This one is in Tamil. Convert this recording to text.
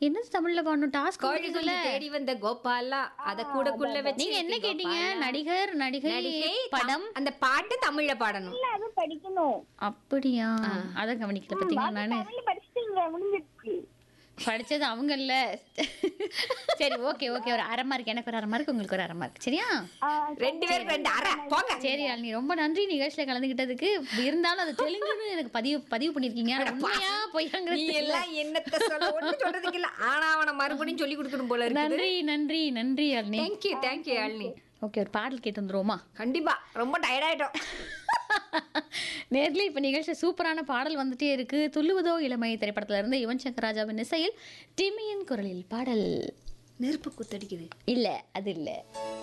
என்னது தமிழ்ல பாடணும் டாஸ்க் கோழி குஞ்சு தேடி வந்த கோபாலா அத கூடக்குள்ள வச்சு நீங்க என்ன கேட்டீங்க நடிகர் நடிகை நடிகை படம் அந்த பாட்டு தமிழ்ல பாடணும் இல்ல அதுவும் படிக்கணும் அப்படியா அத கவனிக்கல பாத்தீங்களா நானு தமிழ் படிச்சிட்டீங்க முடிஞ்சிருச்சு படிச்சது அவங்க இல்ல சரி ஓகே ஓகே ஒரு அரை மார்க் எனக்கு ஒரு அரை மார்க் உங்களுக்கு ஒரு அரை மார்க் சரியா ஆ, ரெண்டு பேருக்கு ரெண்டு அரை போங்க சரி நீ ரொம்ப நன்றி நிகழ்ச்சியில கலந்துகிட்டதுக்கு இருந்தாலும் அது தெலுங்குன்னு எனக்கு பதிவு பதிவு பண்ணிருக்கீங்க ஆனா உண்மையா நீ பொய்யாங்கிறது எல்லாம் என்னத்த சொல்ல ஒண்ணு சொல்றதுக்கு இல்ல ஆனா அவன மறுபடியும் சொல்லி கொடுக்கணும் போல இருக்கு நன்றி நன்றி நன்றி Alni thank you thank you Yazhini okay ஒரு பாடல் கேட்டு வந்துருவோமா கண்டிப்பா ரொம்ப டயர்ட் ஆயிட்டோம் நேர்ல இப்ப நிகழ்ச்சி சூப்பரான பாடல் வந்துட்டே இருக்கு துள்ளுவதோ இளமை திரைப்படத்துல இருந்து யுவன் சங்கர் ராஜாவின் இசையில் டிமியின் குரலில் பாடல் நெருப்பு குத்தடிக்குது இல்ல அது இல்ல